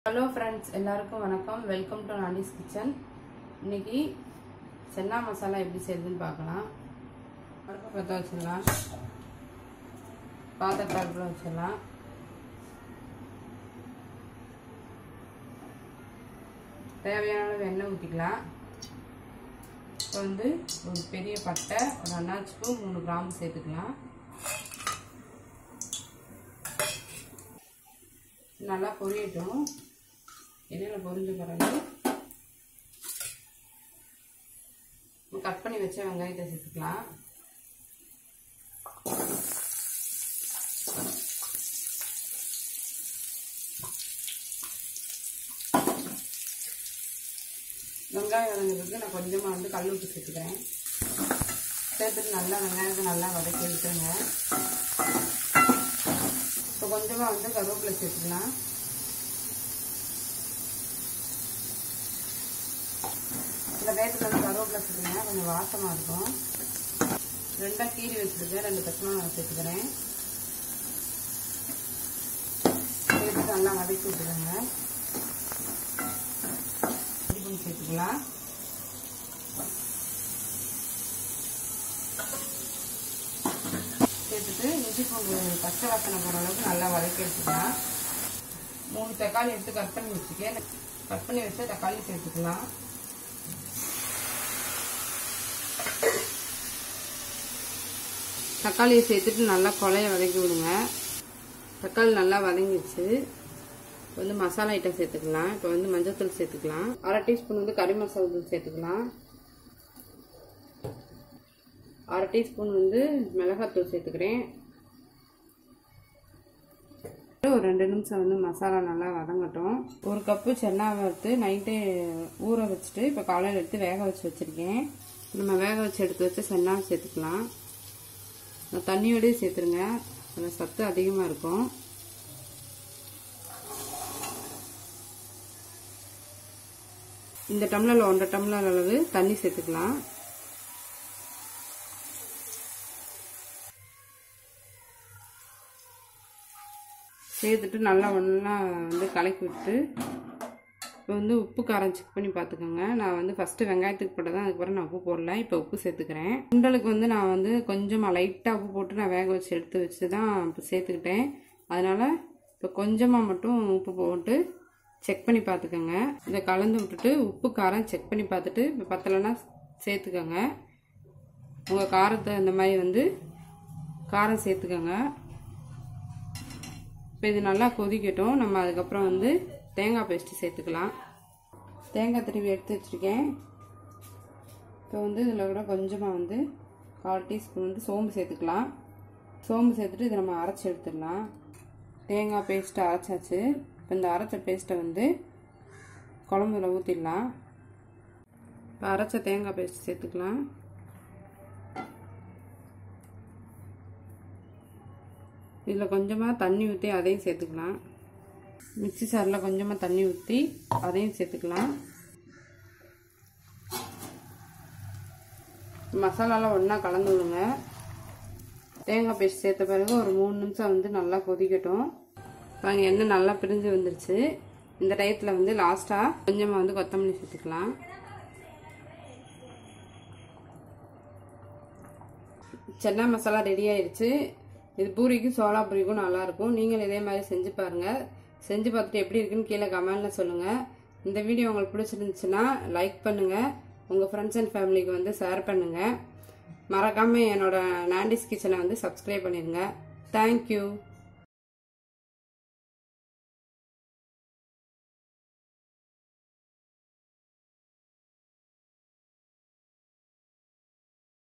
hello friends எல்லாருக்கும் வணக்கம் welcome to நாண்டிஸ் kitchen இன்னைக்கு சென்னா மசாலா எப்படி செய்யுதுன்னு பார்க்கலாம் அடுப்பு பற்ற வச்சிடலாம் பாத்திரத்தை அடுப்பில் வச்சிடலாம் தேவையான அளவு எண்ணெய் ஊற்றிக்கலாம் இப்போ வந்து ஒரு பெரிய பட்டை ஒரு அன்னாச்சிப்பூ மூணு கிராம் சேர்த்துக்கலாம் நல்லா பொரியட்டும் எண்ணெயில் பொரிஞ்ச பிறகு கட் பண்ணி வச்ச வெங்காயத்தை சேர்த்துக்கலாம் வெங்காயம் வதங்குறதுக்கு நான் கொஞ்சமாக வந்து கல் உப்பு சேர்த்துக்கிறேன் சேர்த்துட்டு நல்லா வெங்காயத்தை நல்லா வதக்கி விட்டுருங்க இப்போ கொஞ்சமாக வந்து கருவேப்பிலை சேர்த்துக்கலாம் இந்த டயத்தில் வந்து கருவேப்பிலை சேர்த்துக்கங்க கொஞ்சம் வாசமாக இருக்கும் ரெண்டாக கீரி வச்சுருக்கேன் ரெண்டு பச்சை மிளகாய் சேர்த்துக்கிறேன் சேர்த்து நல்லா வதக்கி விட்டுருங்க பண்ணி சேர்த்துக்கலாம் சேர்த்துட்டு இஞ்சி பூண்டு பச்சை வாசனை போகிற அளவுக்கு நல்லா வதக்கி எடுத்துக்கலாம் மூணு தக்காளி எடுத்து கட் பண்ணி வச்சுக்கேன் கட் பண்ணி வச்சா தக்காளி சேர்த்துக்கலாம் தக்காளியை சேர்த்துட்டு நல்லா கொலைய வதக்கி விடுங்க தக்காளி நல்லா வதங்கிடுச்சு இப்போ வந்து மசாலா ஐட்டம் சேர்த்துக்கலாம் இப்போ வந்து மஞ்சள்தூள் சேர்த்துக்கலாம் அரை டீஸ்பூன் வந்து கறி மசாலா தூள் சேர்த்துக்கலாம் அரை டீஸ்பூன் வந்து மிளகாத்தூள் சேர்த்துக்கிறேன் ஒரு ரெண்டு நிமிஷம் வந்து மசாலா நல்லா வதங்கட்டும் ஒரு கப்பு சென்னா வறுத்து நைட்டே ஊற வச்சுட்டு இப்போ காலையில் எடுத்து வேக வச்சு வச்சுருக்கேன் நம்ம வேக வச்சு எடுத்து வச்சு சென்னா சேர்த்துக்கலாம் தண்ணியோடய சேர்த்துருங்க அதில் சத்து அதிகமாக இருக்கும் இந்த டம்ளரில் ஒன்றரை டம்ளர் அளவு தண்ணி சேர்த்துக்கலாம் சேர்த்துட்டு நல்லா ஒன்றா வந்து கலக்கி விட்டு இப்போ வந்து உப்பு காரம் செக் பண்ணி பார்த்துக்கோங்க நான் வந்து ஃபஸ்ட்டு வெங்காயத்துக்கு போட்டு தான் அதுக்கப்புறம் நான் உப்பு போடல இப்போ உப்பு சேர்த்துக்கிறேன் சுண்டலுக்கு வந்து நான் வந்து கொஞ்சமாக லைட்டாக உப்பு போட்டு நான் வேக வச்சு எடுத்து வச்சு தான் இப்போ சேர்த்துக்கிட்டேன் அதனால் இப்போ கொஞ்சமாக மட்டும் உப்பு போட்டு செக் பண்ணி பார்த்துக்கோங்க இதை கலந்து விட்டுட்டு உப்பு காரம் செக் பண்ணி பார்த்துட்டு இப்போ பத்தலைன்னா சேர்த்துக்கோங்க உங்கள் காரத்தை இந்த மாதிரி வந்து காரம் சேர்த்துக்கோங்க இப்போ இது நல்லா கொதிக்கட்டும் நம்ம அதுக்கப்புறம் வந்து தேங்காய் பேஸ்ட்டு சேர்த்துக்கலாம் தேங்காய் திருவி எடுத்து வச்சுருக்கேன் இப்போ வந்து இதில் கூட கொஞ்சமாக வந்து கால் டீஸ்பூன் வந்து சோம்பு சேர்த்துக்கலாம் சோம்பு சேர்த்துட்டு இதை நம்ம அரைச்சி எடுத்துடலாம் தேங்காய் பேஸ்ட்டு அரைச்சாச்சு இப்போ இந்த அரைச்ச பேஸ்ட்டை வந்து குழம்புல ஊற்றிடலாம் இப்போ அரைச்ச தேங்காய் பேஸ்ட் சேர்த்துக்கலாம் இதில் கொஞ்சமாக தண்ணி ஊற்றி அதையும் சேர்த்துக்கலாம் மிக்சி சாரில் கொஞ்சமாக தண்ணி ஊற்றி அதையும் சேர்த்துக்கலாம் மசாலாலாம் ஒன்றா கலந்து விடுங்க தேங்காய் பேஸ்ட் சேர்த்த பிறகு ஒரு மூணு நிமிஷம் வந்து நல்லா கொதிக்கட்டும் பாருங்க எண்ணெய் நல்லா பிரிஞ்சு வந்துருச்சு இந்த டயத்தில் வந்து லாஸ்ட்டாக கொஞ்சமாக வந்து கொத்தமல்லி சேர்த்துக்கலாம் சென்னா மசாலா ரெடி ஆயிடுச்சு இது பூரிக்கும் சோளா பூரிக்கும் நல்லாயிருக்கும் நீங்கள் இதே மாதிரி செஞ்சு பாருங்கள் செஞ்சு பார்த்துட்டு எப்படி இருக்குன்னு கீழே கமெண்டில் சொல்லுங்கள் இந்த வீடியோ உங்களுக்கு பிடிச்சிருந்துச்சுன்னா லைக் பண்ணுங்கள் உங்கள் ஃப்ரெண்ட்ஸ் அண்ட் ஃபேமிலிக்கு வந்து ஷேர் பண்ணுங்கள் மறக்காமல் என்னோட நாண்டிஸ் கிச்சனை வந்து சப்ஸ்கிரைப் பண்ணிடுங்க தேங்க்யூ